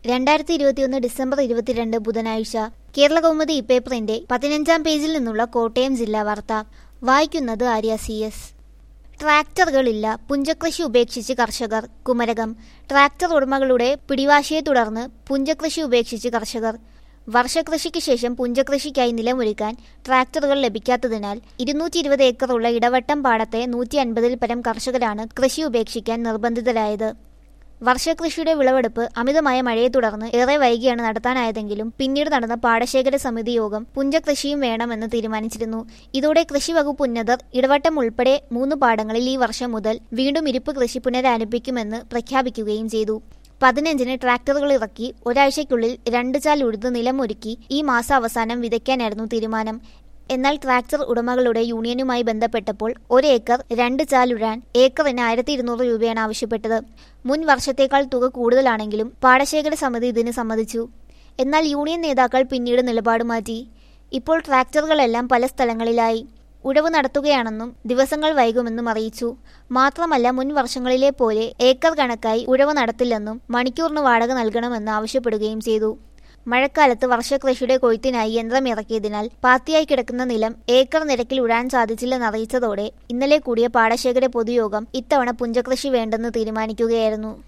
രണ്ടായിരത്തി ഇരുപത്തിയൊന്ന് ഡിസംബർ ഇരുപത്തിരണ്ട് ബുധനാഴ്ച കേരള കൗമുദി ഇപ്പേപ്പറിന്റെ പതിനഞ്ചാം പേജിൽ നിന്നുള്ള കോട്ടയം ജില്ലാ വാർത്ത വായിക്കുന്നത് ആര്യ സി എസ് ട്രാക്ടറുകളില്ല പുഞ്ചകൃഷി ഉപേക്ഷിച്ച് കർഷകർ കുമരകം ട്രാക്ടർ ഉടമകളുടെ പിടിവാശിയെ തുടർന്ന് പുഞ്ചകൃഷി ഉപേക്ഷിച്ച് കർഷകർ വർഷകൃഷിക്ക് ശേഷം പുഞ്ചകൃഷിക്കായി നിലമൊരുക്കാൻ ട്രാക്ടറുകൾ ലഭിക്കാത്തതിനാൽ ഇരുന്നൂറ്റി ഇരുപത് ഏക്കറുള്ള ഇടവട്ടം പാടത്തെ നൂറ്റി അൻപതിൽ പരം കർഷകരാണ് കൃഷി ഉപേക്ഷിക്കാൻ നിർബന്ധിതരായത് വർഷകൃഷിയുടെ വിളവെടുപ്പ് അമിതമായ മഴയെ തുടർന്ന് ഏറെ വൈകിയാണ് നടത്താനായതെങ്കിലും പിന്നീട് നടന്ന പാടശേഖര സമിതി യോഗം പുഞ്ചകൃഷിയും വേണമെന്ന് തീരുമാനിച്ചിരുന്നു ഇതോടെ കൃഷി വകുപ്പ് ഉന്നതർ ഇടവട്ടം ഉൾപ്പെടെ മൂന്ന് പാടങ്ങളിൽ ഈ വർഷം മുതൽ വീണ്ടും ഇരിപ്പ് കൃഷി പുനരാരംഭിക്കുമെന്ന് പ്രഖ്യാപിക്കുകയും ചെയ്തു പതിനഞ്ചിന് ട്രാക്ടറുകൾ ഇറക്കി ഒരാഴ്ചയ്ക്കുള്ളിൽ രണ്ട് ചാൽ ഉഴുത് നിലമൊരുക്കി ഈ മാസം അവസാനം വിതയ്ക്കാനായിരുന്നു തീരുമാനം എന്നാൽ ട്രാക്ടർ ഉടമകളുടെ യൂണിയനുമായി ബന്ധപ്പെട്ടപ്പോൾ ഒരു ഏക്കർ രണ്ട് ചാലുഴാൻ ഏക്കറിന് ആയിരത്തി ഇരുന്നൂറ് രൂപയാണ് ആവശ്യപ്പെട്ടത് മുൻ വർഷത്തേക്കാൾ തുക കൂടുതലാണെങ്കിലും പാടശേഖര സമിതി ഇതിന് സമ്മതിച്ചു എന്നാൽ യൂണിയൻ നേതാക്കൾ പിന്നീട് നിലപാട് മാറ്റി ഇപ്പോൾ ട്രാക്ടറുകളെല്ലാം പല സ്ഥലങ്ങളിലായി ഉഴവ് നടത്തുകയാണെന്നും ദിവസങ്ങൾ വൈകുമെന്നും അറിയിച്ചു മാത്രമല്ല മുൻ വർഷങ്ങളിലെ പോലെ ഏക്കർ കണക്കായി ഉഴവ് നടത്തില്ലെന്നും മണിക്കൂറിന് വാടക നൽകണമെന്ന് ആവശ്യപ്പെടുകയും ചെയ്തു മഴക്കാലത്ത് വർഷകൃഷിയുടെ കൊയ്ത്തിനായി യന്ത്രം ഇറക്കിയതിനാൽ പാത്തിയായി കിടക്കുന്ന നിലം ഏക്കർ നിരക്കിൽ ഉഴാൻ സാധിച്ചില്ലെന്ന് അറിയിച്ചതോടെ ഇന്നലെ കൂടിയ പാടശേഖര പൊതുയോഗം ഇത്തവണ പുഞ്ചകൃഷി വേണ്ടെന്ന് തീരുമാനിക്കുകയായിരുന്നു